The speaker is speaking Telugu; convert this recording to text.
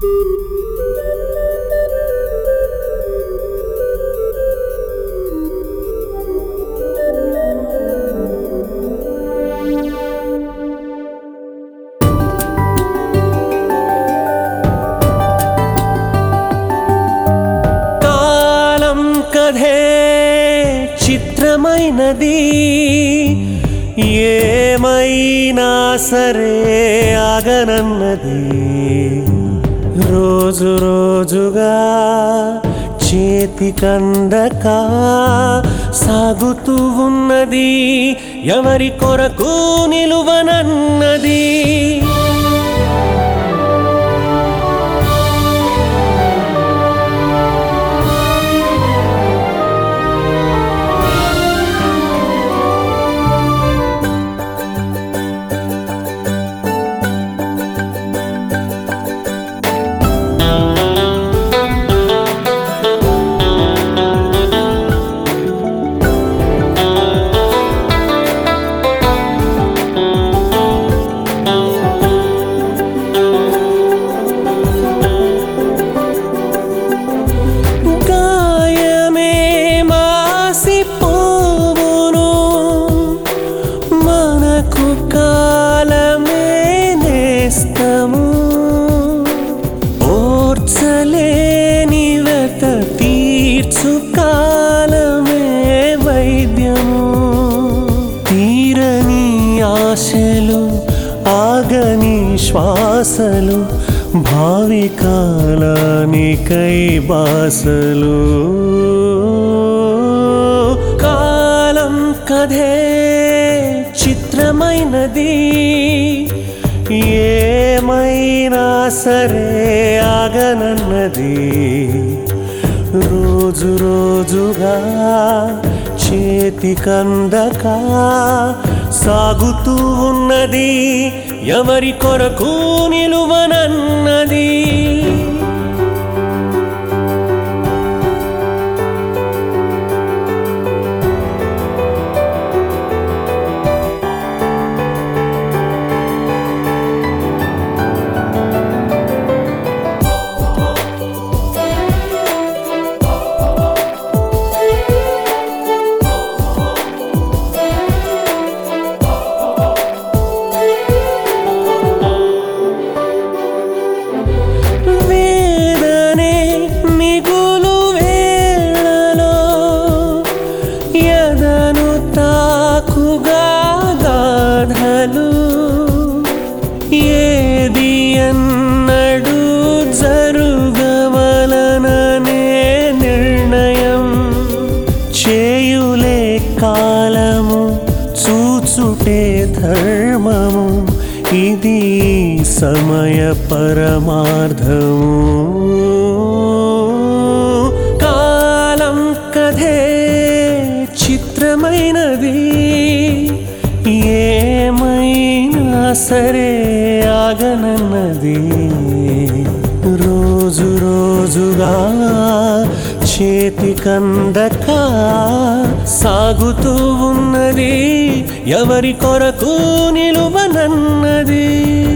కాలం కథే చిత్రమైనది ఏమైనా సరే ఆగనన్నది రోజు రోజుగా చేతికందక సాగుతూ ఉన్నది ఎవరి కొరకు నిలువనన్నది గాయమే మాసిపోవును మనకు కాలమే నేస్తము ఓర్చలేని వెత తీర్చు కాలమే వైద్యము తీరని ఆశలు ఆగని శ్వాసలు భావి కాలానికై బాసలు కాలం కథే చిత్రమైనది ఏమైనా సరే ఆగనన్నది రోజు రోజుగా చేతికందక సాగుతూ ఉన్నది ఎవరి కొరకు నిలువనన్నది వేదనే మిగులు వేళలో ఎదను తాకుగా గాధలు ఏది అన్నడు జరుగవలననే నిర్ణయం చేయులే కాలము చూచుటే ధర్మము ఇది సమయ పరమార్థము కాలం కథే చిత్రమైనది ఏమైనా సరే ఆగనన్నది రోజు రోజుగా చేతికందక సాగుతూ ఉన్నది ఎవరి కొరకు నిలువనన్నది